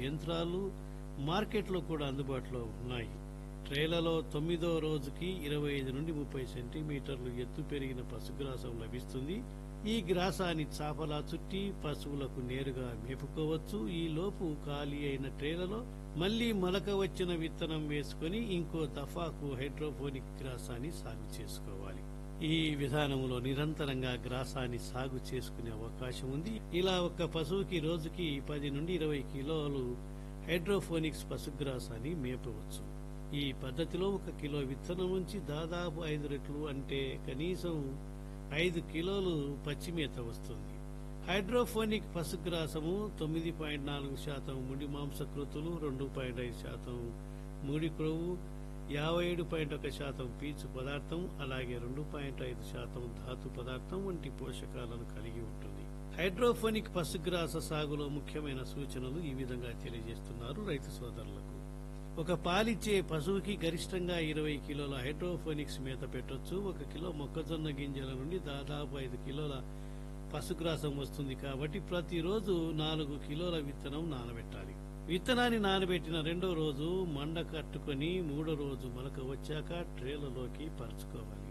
యంత్రాలు మార్కెట్లో కూడా అందుబాటులో ఉన్నాయి ట్రేలలో తొమ్మిదో రోజుకి ఇరవై ఐదు నుండి ముప్పై సెంటీమీటర్లు ఎత్తు పెరిగిన పశుగ్రాసం లభిస్తుంది ఈ గ్రాసాన్ని చాపలా చుట్టి పశువులకు నేరుగా మేపుకోవచ్చు ఈ లోపు ఖాళీ అయిన ట్రేలలో మళ్లీ మొలక వచ్చిన విత్తనం వేసుకుని ఇంకో దఫాకు హైడ్రోపోనిక్ గ్రాసాన్ని సాగు చేసుకోవాలి ఈ విధానంలో నిరంతరంగా గ్రాసాన్ని సాగు చేసుకునే అవకాశం ఉంది ఇలా ఒక పశువుకి రోజుకి పది నుండి ఇరవై కిలోలు హైడ్రోఫోనిక్స్ పశుగ్రాసాన్ని మేపవచ్చు ఈ పద్ధతిలో ఒక కిలో విత్తనం నుంచి దాదాపు ఐదు రెట్లు అంటే కనీసం ఐదు కిలోలు పచ్చిమేత వస్తుంది హైడ్రోఫోనిక్ పశుగ్రాసము తొమ్మిది పాయింట్ నాలుగు శాతం ముడి మాంసకృతులు రెండు పాయింట్ ఐదు శాతం ముడి క్రొవ్వు యాభై ఏడు పాయింట్ ఒక శాతం పీచు పదార్థం అలాగే రెండు పాయింట్ ఐదు శాతం ధాతు పదార్థం వంటి పోషకాలను కలిగి ఉంటుంది హైడ్రోఫోనిక్ పశుగ్రాస సాగులో ముఖ్యమైన సూచనలు ఈ విధంగా తెలియజేస్తున్నారు రైతు సోదరులకు ఒక పాలిచ్చే పశువుకి గరిష్టంగా ఇరవై కిలోల హైడ్రోఫోనిక్స్ మేత పెట్టొచ్చు ఒక కిలో మొక్కజొన్న గింజల నుండి దాదాపు ఐదు కిలోల పశుగ్రాసం వస్తుంది కాబట్టి ప్రతిరోజు నాలుగు కిలోల విత్తనం నానబెట్టాలి విత్తనాన్ని నానబెట్టిన రెండో రోజు మండ కట్టుకొని మూడో రోజు మొలక వచ్చాక ట్రేలలోకి పరుచుకోవాలి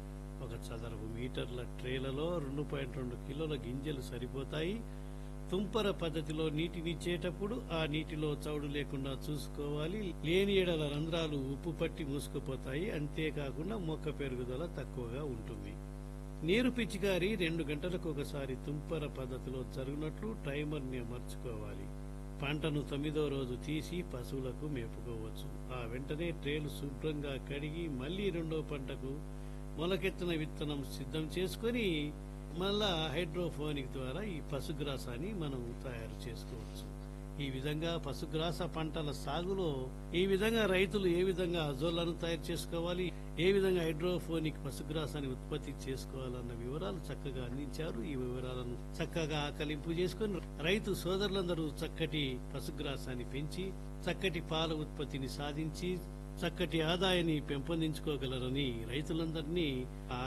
ఒక చదరపు మీటర్ల ట్రేలలో రెండు పాయింట్ రెండు కిలోల గింజలు సరిపోతాయి తుంపర పద్ధతిలో నీటినిచ్చేటప్పుడు ఆ నీటిలో చౌడు లేకుండా చూసుకోవాలి లేని ఎడల రంధ్రాలు ఉప్పు పట్టి మూసుకుపోతాయి అంతేకాకుండా మొక్క పెరుగుదల తక్కువగా ఉంటుంది నీరు పిచికారి రెండు గంటలకు ఒకసారి తుంపర పద్ధతిలో జరుగునట్లు టైమర్ ని అమర్చుకోవాలి పంటను తొమ్మిదో రోజు తీసి పశువులకు మేపుకోవచ్చు ఆ వెంటనే ట్రేలు శుభ్రంగా కడిగి మళ్లీ రెండో పంటకు మొలకెత్తిన విత్తనం సిద్ధం చేసుకొని మళ్ళా హైడ్రోఫోనిక్ ద్వారా ఈ పశుగ్రాసాన్ని మనం తయారు చేసుకోవచ్చు ఈ విధంగా పశుగ్రాస పంటల సాగులో ఈ విధంగా రైతులు ఏ విధంగా అజోళ్లను తయారు చేసుకోవాలి ఏ విధంగా హైడ్రోఫోనిక్ పశుగ్రాసాన్ని ఉత్పత్తి చేసుకోవాలన్న వివరాలు చక్కగా అందించారు ఈ వివరాలను చక్కగా ఆకలింపు చేసుకుని రైతు సోదరులందరూ చక్కటి పశుగ్రాసాన్ని పెంచి చక్కటి పాల ఉత్పత్తిని సాధించి చక్కటి ఆదాయాన్ని పెంపొందించుకోగలరని రైతులందరినీ